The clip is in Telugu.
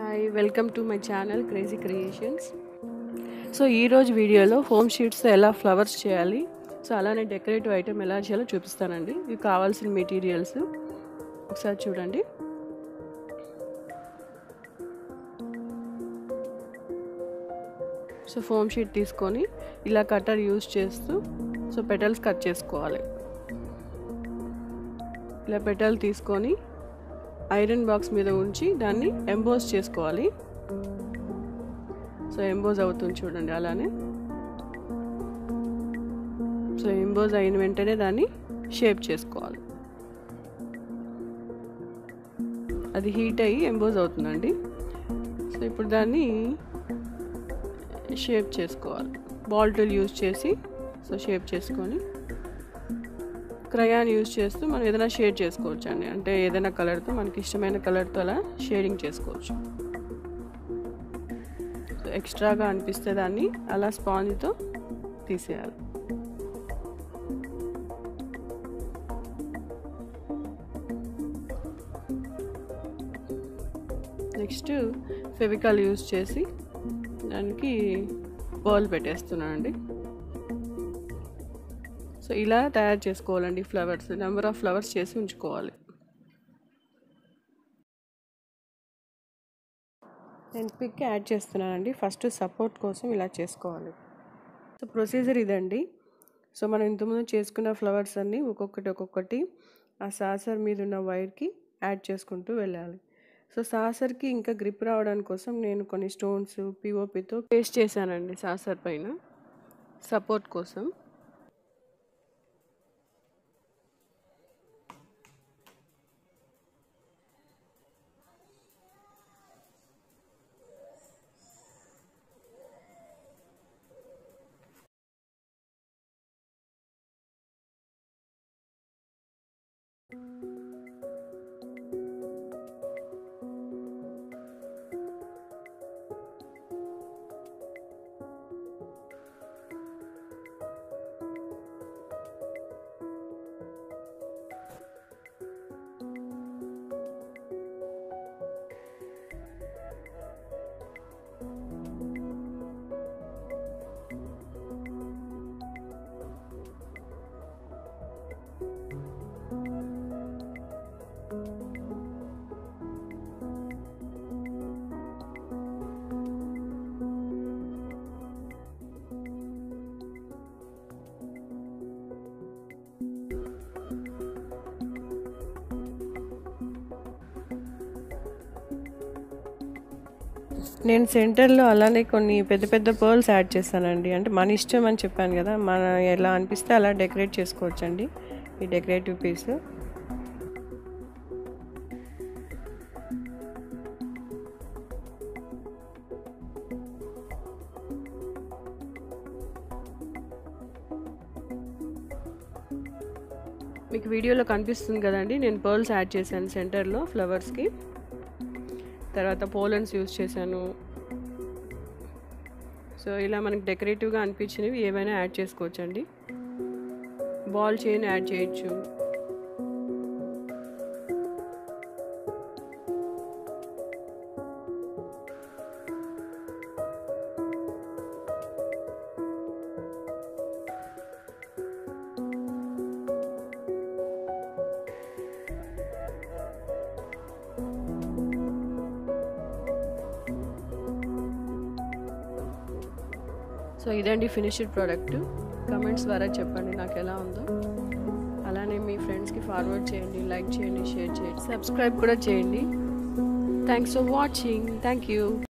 hi welcome to my channel crazy creations so ఈరోజు వీడియోలో హోమ్ షీట్స్తో ఎలా ఫ్లవర్స్ చేయాలి సో అలానే డెకరేటివ్ ఐటెం ఎలా చేయాలో చూపిస్తానండి ఇవి కావాల్సిన మెటీరియల్స్ ఒకసారి చూడండి సో ఫోమ్ షీట్ తీసుకొని ఇలా కటర్ యూస్ చేస్తూ సో పెటల్స్ కట్ చేసుకోవాలి ఇలా పెటల్ తీసుకొని ఐరన్ బాక్స్ మీద ఉంచి దాన్ని ఎంబోజ్ చేసుకోవాలి సో ఎంబోజ్ అవుతుంది చూడండి అలానే సో ఎంబోజ్ అయిన వెంటనే దాన్ని షేప్ చేసుకోవాలి అది హీట్ అయ్యి ఎంబోజ్ అవుతుందండి సో ఇప్పుడు దాన్ని షేప్ చేసుకోవాలి బాల్ టూల్ యూజ్ చేసి సో షేప్ చేసుకొని క్రయాన్ యూజ్ చేస్తూ మనం ఏదైనా షేడ్ చేసుకోవచ్చు అండి అంటే ఏదైనా కలర్తో మనకి ఇష్టమైన కలర్తో అలా షేడింగ్ చేసుకోవచ్చు సో ఎక్స్ట్రాగా అనిపిస్తే దాన్ని అలా స్పాంజ్తో తీసేయాలి నెక్స్ట్ ఫెవికాల్ యూజ్ చేసి దానికి బాల్ పెట్టేస్తున్నానండి సో ఇలా తయారు చేసుకోవాలండి ఫ్లవర్స్ నెంబర్ ఆఫ్ ఫ్లవర్స్ చేసి ఉంచుకోవాలి నేను పిక్ యాడ్ చేస్తున్నానండి ఫస్ట్ సపోర్ట్ కోసం ఇలా చేసుకోవాలి సో ప్రొసీజర్ ఇదండి సో మనం ఇంతకుముందు చేసుకున్న ఫ్లవర్స్ అన్నీ ఒక్కొక్కటి ఒక్కొక్కటి ఆ సాసర్ మీద ఉన్న వైర్కి యాడ్ చేసుకుంటూ వెళ్ళాలి సో సాసర్కి ఇంకా గ్రిప్ రావడానికి కోసం నేను కొన్ని స్టోన్స్ పిఓపితో పేస్ట్ చేశానండి సాసర్ పైన సపోర్ట్ కోసం నేను సెంటర్లో అలానే కొన్ని పెద్ద పెద్ద పర్ల్స్ యాడ్ చేస్తానండి అంటే మన ఇష్టం అని చెప్పాను కదా మన ఎలా అనిపిస్తే అలా డెకరేట్ చేసుకోవచ్చండి ఈ డెకరేటివ్ పీస్ మీకు వీడియోలో కనిపిస్తుంది కదండి నేను పర్ల్స్ యాడ్ చేశాను సెంటర్లో ఫ్లవర్స్కి తర్వాత పోలన్స్ యూస్ చేశాను సో ఇలా మనకి డెకరేటివ్గా అనిపించినవి ఏమైనా యాడ్ చేసుకోవచ్చండి బాల్ చైన్ యాడ్ చేయొచ్చు సో ఇదండి ఫినిష్డ్ ప్రోడక్ట్ కమెంట్స్ ద్వారా చెప్పండి నాకు ఎలా ఉందో అలానే మీ ఫ్రెండ్స్కి ఫార్వర్డ్ చేయండి లైక్ చేయండి షేర్ చేయండి సబ్స్క్రైబ్ కూడా చేయండి thanks for watching thank you